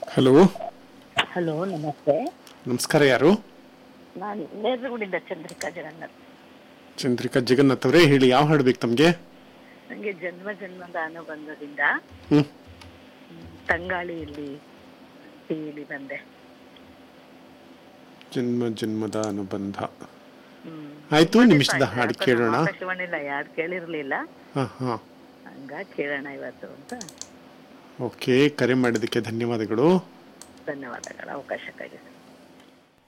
Hello hello ನಮಸ್ತೆ ನಮಸ್ಕಾರ ಯಾರು ನಾನು ನೇರಗುಡಿಂದ ಚಂದ್ರಿಕಾ ಜಗನ್ನಾಥ್ ಚಂದ್ರಿಕಾ ಜಗನ್ನಾಥ್ ಅವರೇ ಹೇಳಿ ಯಾವ ಹಾಡು ಬೇಕು ತಮಗೆ ನನಗೆ ಜನ್ಮ ಜನ್ಮದ ಅನುಬಂಧದಿಂದ ಹ್ಮ್ ಹ್ಮ್, ತಂಗಾಳಿಯಲ್ಲಿ ಟಿವಿಲಿ ಬಂದೆ ಜನ್ಮ ಜನ್ಮದ ಅನುಬಂಧ ಹ್ಮ್. ಆಯ್ತು ನಿಮಿಷದ ಹಾಡು ಯಾಕೋ ಕೇಳೋಣ ನಮ್ಮ ಆಕಾಶವಾಣಿಲ ಯಾರು ಕೇಳಿರ್ಲಿಲ್ಲ ಹಾ ಹಾ ಹಂಗ ಕೇಳೋಣ ಇವತ್ತು ಅಂತ ಓಕೆ ಕರೆ ಮಾಡಿದ್ದಕ್ಕೆ ಧನ್ಯವಾದಗಳು ಧನ್ಯವಾದಗಳು ಅವಕಾಶಕ್ಕಾಗಿ